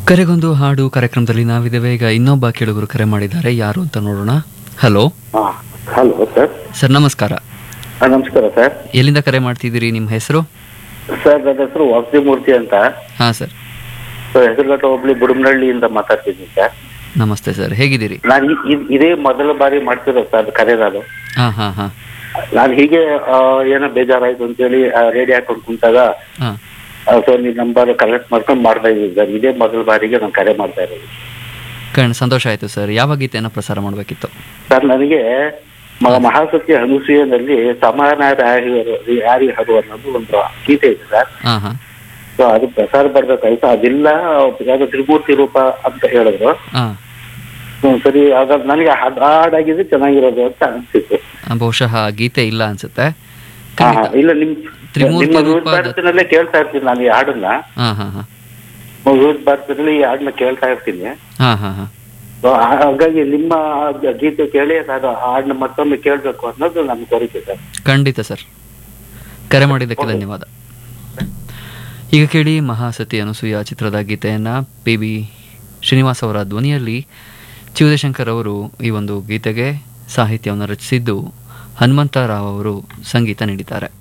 ಕರೆಗೊಂದು ಹಾಡು ಕಾರ್ಯಕ್ರಮದಲ್ಲಿ ನಾವಿದ್ದೇವೆ ಈಗ ಇನ್ನೊಬ್ಬ ಕೇಳುಗರು ಕರೆ ಮಾಡಿದ್ದಾರೆ ಯಾರು ಅಂತ ನೋಡೋಣ ಹಲೋ ಹಾಂ ಹಲೋ ಸರ್ ಸರ್ ನಮಸ್ಕಾರ ಹಾಂ ನಮಸ್ಕಾರ ಸರ್ ಎಲ್ಲಿಂದ ಕರೆ ಮಾಡ್ತಿದ್ದೀರಿ ನಿಮ್ಮ ಹೆಸರು ಸರ್ ನನ್ನ ಹೆಸರು ವಾಸುದೇವಮೂರ್ತಿ ಅಂತ ಹಾಂ ಸರ್ ಸೊ ಹೆಸರುಘಟ್ಟ ಹೋಬಳಿ ಬುಡಮನಹಳ್ಳಿಯಿಂದ ಮಾತಾಡ್ತಿದ್ದೀನಿ ಸರ್ ನಮಸ್ತೆ ಸರ್ ಹೇಗಿದ್ದೀರಿ ನಾನು ಇ- ಇ- ಇದೇ ಮೊದಲ ಬಾರಿ ಮಾಡ್ತಿರೋ ಸರ್ ಕರೆ ನಾನು ಹಾಂ ಹಾಂ ಹಾಂ ನಾನು ಹೀಗೆ ಆ, ಏನೋ ಬೇಜಾರಾಯ್ತು ಅಂತೇಳಿ ರೇಡಿಯೋ ಹಾಕೊಂಡು ಕುಂತಾಗ ಹಾಂ ಸೊ ನಿಮ್ಮ ನಂಬರ್ ಕಲೆಕ್ಟ್ ಮಾಡ್ಕೊಂಡು ಮಾಡ್ತಾ ಇದ್ದೀನಿ ಸರ್ ಇದೇ ಮೊದಲ ಬಾರಿಗೆ ನಾನು ಕರೆ ಮಾಡ್ತಾ ಇರೋದು ಕಣ್ ಸಂತೋಷ ಆಯಿತು ಸರ್ ಯಾವ ಗೀತೆಯನ್ನು ಪ್ರಸಾರ ಮಾಡಬೇಕಿತ್ತು ಸರ್ ನನಗೆ ಮ- ಮಹಾಸತ್ಯ ಅನುಸೂಯದಲ್ಲಿ ಸಮಾನ ಯಾರಿ ಹರು ಅನ್ನೋದು ಒಂದು ಗೀತೆ ಇದೆ ಸರ್ ಹಾಂ ಹಾಂ ಸೊ ಅದು ಪ್ರಸಾರ ಬರ್ಬೇಕಾಯ್ತು ಅದಿಲ್ಲ ಯಾವ್ದೋ ತ್ರಿಮೂರ್ತಿ ರೂಪ ಅಂತ ಹೇಳಿದ್ರು ಹಾಂ ಹ್ಮ್, ಸರಿ ಹಾಗಾದ್ರೆ ನನಗೆ ಹಾಡ್- ಹಾಡಾಗಿದ್ರೆ ಚೆನ್ನಾಗಿರೋದು ಅಂತ ಅನ್ಸಿತ್ತು ಬಹುಶಃ ಆ ಗೀತೆ ಇಲ್ಲ ಅನ್ಸುತ್ತೆ ಹಾ, ಹಾ. ಇಲ್ಲ ನಿಮ್ ತ್ರಿಮೂರ್ತಿ ನಿಮ್ಮ ರೂಪ ವಿವಿಧ ಭಾರತನಲ್ಲೇ ಕೇಳ್ತಾ ಇರ್ತೀನಿ ನಾನು ಈ ಹಾಡನ್ನ ಹಾಂ ಹಾಂ ಹಾಂ ವಿವಿಧ ಭಾರತದಲ್ಲಿ ಈ ಹಾಡನ್ನ ಕೇಳ್ತಾ ಇರ್ತೀನಿ ಹಾಂ ಹಾಂ ಹಾಂ So, ಹಾ- ಹಾಗಾಗಿ ನಿಮ್ಮ ಗೀತೆ ಕೇಳಿ ನಾನು ಆ ಹಾಡನ್ನ ಮತ್ತೊಮ್ಮೆ ಕೇಳ್ಬೇಕು ಅನ್ನೋದು ನನ್ನ ಕೋರಿಕೆ ಸರ್ ಖಂಡಿತ ಸರ್ ಕರೆ ಮಾಡಿದ್ದಕ್ಕೆ ಧನ್ಯವಾದ ಈಗ ಕೇಳಿ ಮಹಾಸತಿ ಅನಸೂಯ ಚಿತ್ರದ ಗೀತೆಯನ್ನು ಪಿ ಬಿ ಶ್ರೀನಿವಾಸ್ ಅವರ ಧ್ವನಿಯಲ್ಲಿ ಚಿವುದಶಂಕರ್ ಅವರು ಈ ಒಂದು ಗೀತೆಗೆ ಸಾಹಿತ್ಯವನ್ನು ರಚಿಸಿದ್ದು ಹನುಮಂತರಾವ್ ಅವರು ಸಂಗೀತ ನೀಡಿದ್ದಾರೆ